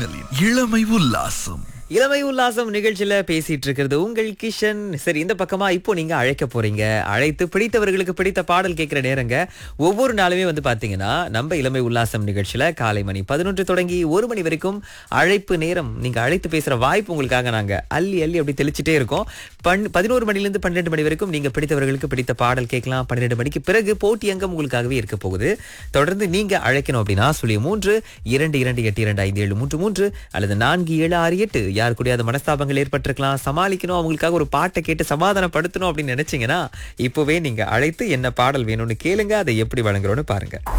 மின்னலின் இளமை உல்லாசம் இளமை உல்லாசம் நிகழ்ச்சியில பேசிட்டு இருக்கிறது உங்கள் கிஷன் சரி இந்த பக்கமா இப்போ நீங்க அழைக்க போறீங்க அழைத்து பிடித்தவர்களுக்கு பிடித்த பாடல் கேட்கிற நேரங்க ஒவ்வொரு நாளுமே வந்து பாத்தீங்கன்னா நம்ம இளமை உல்லாசம் நிகழ்ச்சியில காலை மணி பதினொன்று தொடங்கி ஒரு மணி வரைக்கும் அழைப்பு நேரம் நீங்க அழைத்து பேசுற வாய்ப்பு உங்களுக்காக நாங்க அள்ளி அள்ளி அப்படி தெளிச்சுட்டே இருக்கோம் பன் பதினோரு மணிலிருந்து பன்னெண்டு மணி வரைக்கும் நீங்க பிடித்தவர்களுக்கு பிடித்த பாடல் கேட்கலாம் பன்னிரெண்டு மணிக்கு பிறகு போட்டி அங்கம் உங்களுக்காகவே இருக்க போகுது தொடர்ந்து நீங்க அழைக்கணும் அப்படின்னா சொல்லி மூன்று இரண்டு இரண்டு எட்டு இரண்டு ஐந்து ஏழு மூன்று மூன்று அல்லது நான்கு ஏழு ஆறு எட்டு யார் கூடயாவது மனஸ்தாபங்கள் ஏற்பட்டிருக்கலாம் சமாளிக்கணும் அவங்களுக்காக ஒரு பாட்டை கேட்டு சமாதானப்படுத்தணும் அப்படின்னு நினைச்சீங்கன்னா இப்போவே நீங்க அழைத்து என்ன பாடல் வேணும்னு கேளுங்க அதை எப்படி வழங்குறோம்னு பாருங்க